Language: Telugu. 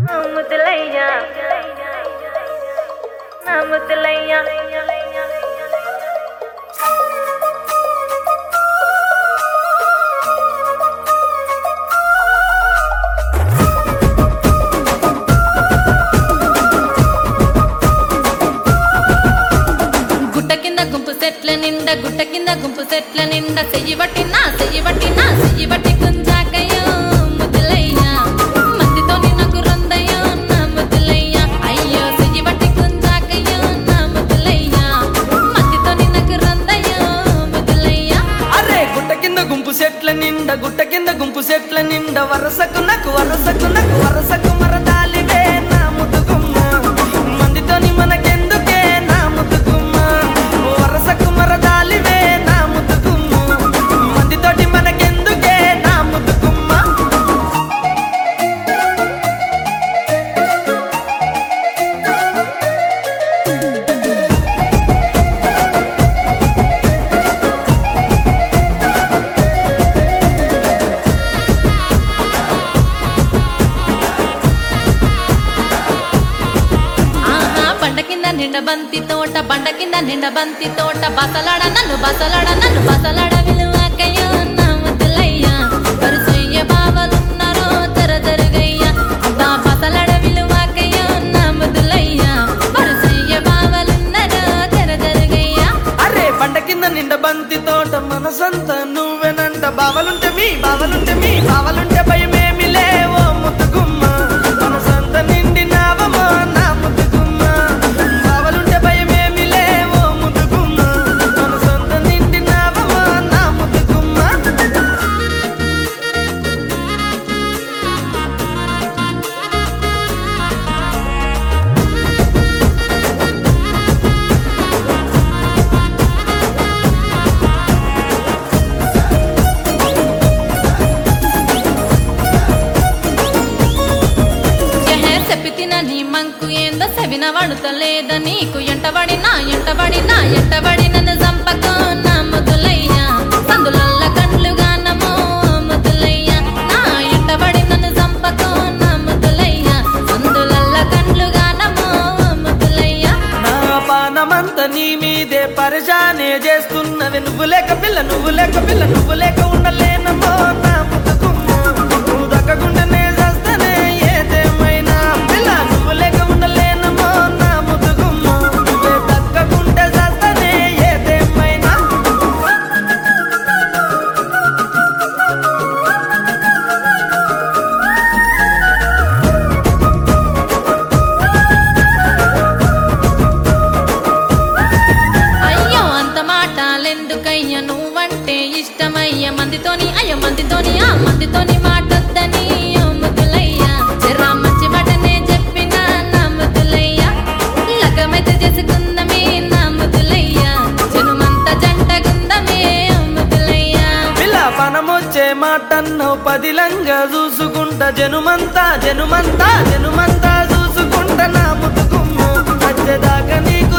ముద్దులయ్యా నా ముద్దులయ్యా గుట్ట కింద గుంపు సెట్ల నిండా గుట్ట కింద గుంపు సెట్ల నిండా చెయ్యి పట్టినా చెయ్యి పట్టినా చెయ్యి పట్టి గుంజాకయ్యో ముద్దులయ్యా మందితో నాకు రొందయ్యో నా ముద్దులయ్యా అయ్యో చెయ్యి పట్టి గుంజాకయ్యో నా ముద్దులయ్యా మందితో నాకు రొందయ్యో ముద్దులయ్యా అరే గుట్ట కింద గుంపు సెట్ల నిండా గుట్ట కింద గుంపు సెట్ల నిండా వరసకు నాకు వరసకు నాకు వరసకు మరదాలివే నా ముద్దుగుమ్మ మందితోని మనకెందుకే నా ముద్దుగుమ్మ వరసకు మరదాలివే నా ముద్దుగుమ్మ మందితోటి మనకెందుకే నా ముద్దుగుమ్మ ఆహా బండ కింద నిండ బంతి తోట బండ కింద నిండ బంతి తోట బసలాడ నన్ను బసలాడ నన్ను బసలాడ విలువకయ్యో నా ముద్దులయ్యా వరుసయ్య బావలున్నారో తెర తెరగయ్యా అబ్బా బసలాడ విలువకయ్యో నా ముద్దులయ్యా వరుసయ్య బావలున్నారో తెర తెరగయ్యా అరే పంట కింద నిండ బంతి తోట మనసంతా నువ్వెనంట బావలుంటే మీ బావలుంటే మీ బావలుంటే భయమేమి లేవో ముద్దుగుమ్మ మనసంత నిండినావమో నా ముద్దుగుమ్మ బావలుంటే భయమేమి లేవో ముద్దుగుమ్మ మనసంత నిండినావమో నా ముద్దుగుమ్మ ఎహే చెప్పితిన నీ మంకు ఏందో సెవిన వడుతలేద నీకు ఎంటబడినా ఎంటబడినా ఎంటబడి నన్ను చంపకో నా ముద్దులయ్యా సందులల్ల కండ్లుగా నమో ముద్దులయ్యా నా ఎంటబడి నన్ను చంపకో నా ముద్దులయ్యా సందులల్ల కండ్లుగా నమో ముద్దులయ్యా నా పానమంత నీ మీదే పరిశానే చేస్తున్నది నువ్వు లేక పిల్ల నువ్వు లేక పిల్ల నువ్వు లేక ఉండలేనమ్మో నా ముద్దుకుమ్మ నువ్వు దక్కకుండానే చేస్తానే ఏదేమైనా పిల్ల నువ్వు లేక ఉండలేనమ్మో నా ముద్దుకుమ్మ నువ్వే దక్కకుంటే చేస్తానే ఏదేమైనా అయ్యో అంత మాటలెందుకయ్య నువ్వంటే ఇష్టమయ్య మందితోని అయ్య మందితోని ఆ మందితోని మాటొద్దని ఓ ముద్దులయ్యా జరా మంచి మాటనే చెప్పిన నా ముద్దులయ్యా లగమైతే చేసుకుందమే నా ముద్దులయ్యా జనుమంతా జంటగుందమే ఓ ముద్దులయ్యా పిల్ల పనమొచ్చే మాటన్నో పదిలంగా చూసుకుంటా జనుమంతా జనుమంతా జనుమంతా చూసుకుంటా నా ముద్దుకుమ్మ వచ్చేదాకా నీకు